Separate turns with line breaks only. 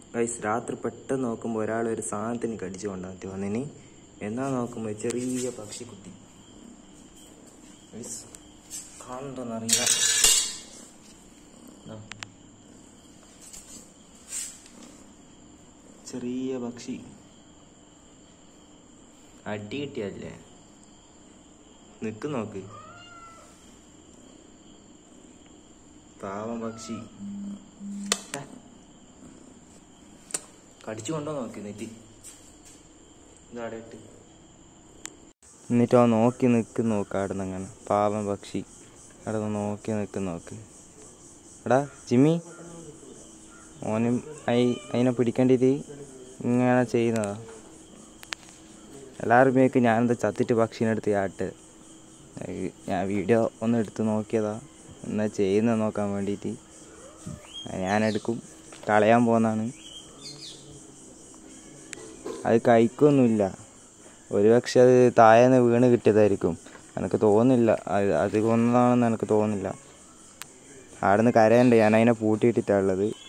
Guys രാത്രി പെട്ടെന്ന് നോക്കുമ്പോൾ ഒരാൾ ഒരു സാധനത്തിന് കടിച്ചു കൊണ്ടാത്തി വന്നിനി എന്നാ നോക്കുമ്പോൾ ചെറിയ പക്ഷിക്കുട്ടി ഗൈസ് കാണുന്നറിയില്ല ചെറിയ പക്ഷി അടി കിട്ടിയല്ലേ നിക്ക് നോക്ക് പാവം പക്ഷി ടാ. കടിച്ചു കൊണ്ടോ നോക്കി എന്നിട്ട് ഇതാടെ ഇട്ട് എന്നിട്ട് അവൻ നോക്കി നിൽക്കും നോക്ക് അവിടെ നിന്ന് അങ്ങനെ പാവം പക്ഷി അവിടെ നിന്ന് നോക്കി നിൽക്കും നോക്ക് എടാ ജിമ്മി ഓനും അയി അതിനെ പിടിക്കേണ്ടിട്ട് ഇങ്ങനെ ചെയ്യുന്നതാ എല്ലാവരും മേക്ക് ഞാനെന്താ ചത്തിട്ട് പക്ഷീനെ എടുത്ത് ചാട്ട് ഞാൻ വീഡിയോ ഒന്ന് എടുത്ത് നോക്കിയതാ എന്നാ ചെയ്യുന്നത് നോക്കാൻ വേണ്ടിയിട്ട് ഞാനെടുക്കും കളയാൻ പോകുന്നതാണ് അത് കഴിക്കൊന്നുമില്ല ഒരുപക്ഷെ അത് താഴേന്ന് വീണ് കിട്ടിയതായിരിക്കും എനിക്ക് തോന്നുന്നില്ല അത് അത് കൊന്നതാണെന്ന് എനിക്ക് തോന്നുന്നില്ല അവിടെ നിന്ന് കരയണ്ട് ഞാൻ അതിനെ പൂട്ടിയിട്ടിട്ടാണ് ഉള്ളത്